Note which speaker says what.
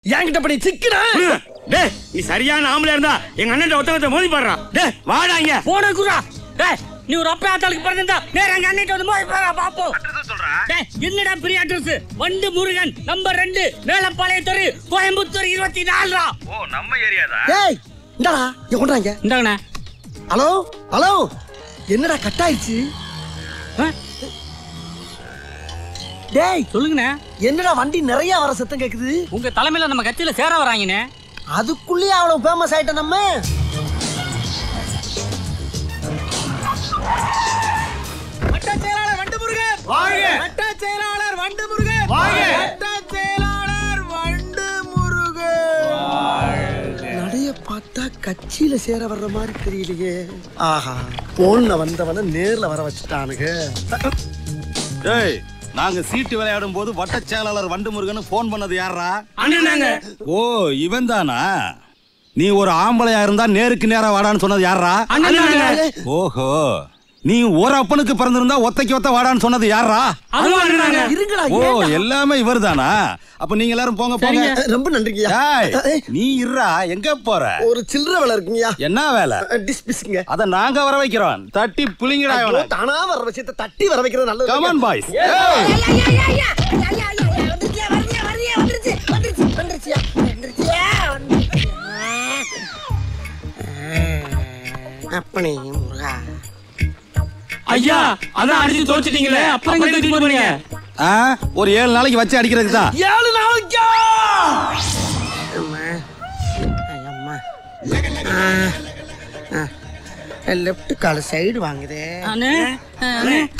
Speaker 1: என்கிட்ட பண்ணி சிக்கன
Speaker 2: டேய் நீ சரியான ஆம்பளை இருந்தா எங்க அண்ணன் ஒருத்தவத்த மோதி பாடுறான் டேய் வாடா இங்க
Speaker 3: போன குரா டேய் நீ ஒரு அப்பா ஆத்தாளுக்கு பிறந்திருந்தா நேர அங்க அன்னைக்கு வந்து மோதி பாரா பாப்போம் டேய் என்னடா பெரிய அட்ரஸ் வண்டு முருகன் நம்பர் ரெண்டு மேலப்பாளைய தெரு கோயம்புத்தூர் இருபத்தி நாலுடா
Speaker 1: ஏய் இந்தாடா இங்க கொண்டாங்க
Speaker 3: இந்தாங்கண்ணே
Speaker 1: ஹலோ ஹலோ என்னடா கட் ஆயிடுச்சு
Speaker 3: ஆ,
Speaker 1: டேய்
Speaker 3: சொல்லுங்கண்ணே
Speaker 1: என்னடா வண்டி நிறைய வர சத்தம் கேக்குது
Speaker 3: உங்க தலைமையில நம்ம கட்சியில சேர வராங்கண்ணே
Speaker 1: அதுக்குள்ளேயே அவ்வளவு ஃபேமஸ் ஆயிட்ட நம்ம வட்ட செயலாளர் வண்டு முருகன்
Speaker 2: வாழ்க!
Speaker 1: வட்ட செயலாளர் வண்டு முருகன்
Speaker 2: வாழ்க!
Speaker 1: வட்ட செயலாளர் வண்டு முருகன் நடைய பார்த்தா கட்சியில சேர வர்ற மாதிரி தெரியலையே ஆஹா போன்ல வந்தவன நேர்ல வர வச்சுட்டானுங்க
Speaker 4: டேய் நாங்க சீட்டு விளையாடும் போது வட்டச் செயலாளர் வண்டு முருகன் போன் பண்ணது யாரா
Speaker 2: அண்ணன் நாங்க
Speaker 4: ஓ இவன் தானா நீ ஒரு ஆம்பளையா இருந்தா நேருக்கு நேரா வாடான்னு சொன்னது யாரா
Speaker 2: அண்ணன் நாங்க
Speaker 4: ஓஹோ நீ ஒரு அப்பனுக்கு பிறந்திருந்தா ஒத்தைக்கு ஒத்த வாடான்னு சொன்னது யாரா
Speaker 2: அதுவும் அண்ணன் நாங்க
Speaker 1: இருங்கடா
Speaker 4: ஓ
Speaker 1: ஏன்டா?
Speaker 4: எல்லாமே இவர்தானா அப்ப நீங்க எல்லாரும் போங்க போங்க
Speaker 1: அஹ், ரொம்ப நன்றிங்கய்யா
Speaker 4: டேய்,
Speaker 1: அஹ்,
Speaker 4: நீ இருடா எங்க போற
Speaker 1: ஒரு சில்லற வேலை இருக்குங்கய்யா
Speaker 4: என்ன வேலை
Speaker 1: டிஸ் பிஸ்ங்க
Speaker 4: அத நாங்க வர வைக்கிறோம் தட்டி புளிங்கடா
Speaker 1: ஐயோ,
Speaker 4: இவனை
Speaker 1: தானா வர விஷயத்தை தட்டி வர வைக்கிறது நல்லது
Speaker 4: கமான் பாய்ஸ்
Speaker 1: அப்பனே முருகா
Speaker 2: ஐயா அதான் அடிச்சு தோச்சிட்டீங்களே அப்புறம் எங்க தூக்கி போறீங்க
Speaker 4: ஒரு ஏழு நாளைக்கு வச்சு அடிக்கிறதுக்கு தான்
Speaker 1: ஏழு நாளைக்கா அம்மா ஐயம்மா லெஃப்ட் கால சைடு வாங்குதே
Speaker 3: அண்ணே அண்ணே